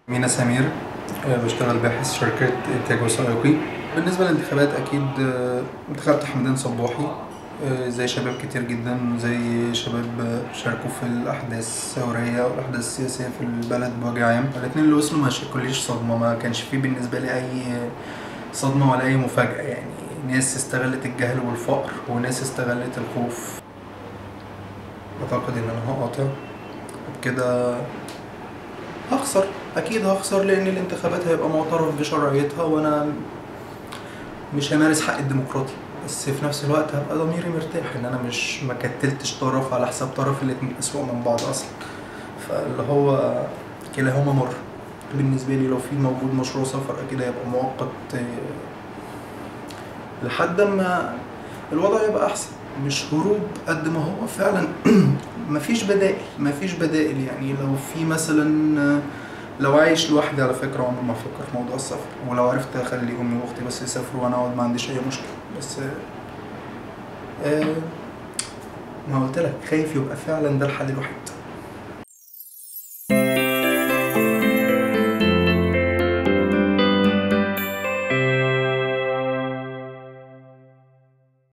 مينا سمير آه، بشتغل باحث شركة إنتاج وثائقي بالنسبة للانتخابات أكيد آه، انتخبت حمدان صباحي آه، زي شباب كتير جدا زي شباب آه، شاركوا في الأحداث الثورية والأحداث السياسية في البلد بوجه عام الاتنين اللي وصلوا ما شكليش صدمة ما كانش فيه بالنسبة لي أي صدمة ولا أي مفاجأة يعني ناس استغلت الجهل والفقر وناس استغلت الخوف أعتقد إن أنا هقاطع وبكده هخسر اكيد هخسر لان الانتخابات هيبقى معترف بشرعيتها وانا مش همارس حق الديمقراطي بس في نفس الوقت هبقى ضميري مرتاح ان انا مش ما كتلتش طرف على حساب طرف الاتنين اسوأ من بعض اصلا فاللي هو كلاهما مر بالنسبه لي لو في موجود مشروع سفر اكيد هيبقى مؤقت آه، لحد ما الوضع يبقى احسن مش هروب قد ما هو فعلا مفيش بدائل مفيش بدائل يعني لو في مثلا آه، لو عايش لوحدي على فكرة عمري ما افكر في موضوع السفر ولو عرفت اخلي امي واختي بس يسافروا وانا اقعد ما عنديش اي مشكلة بس آه، آه، ما قلت لك خايف يبقى فعلا ده الحل الوحيد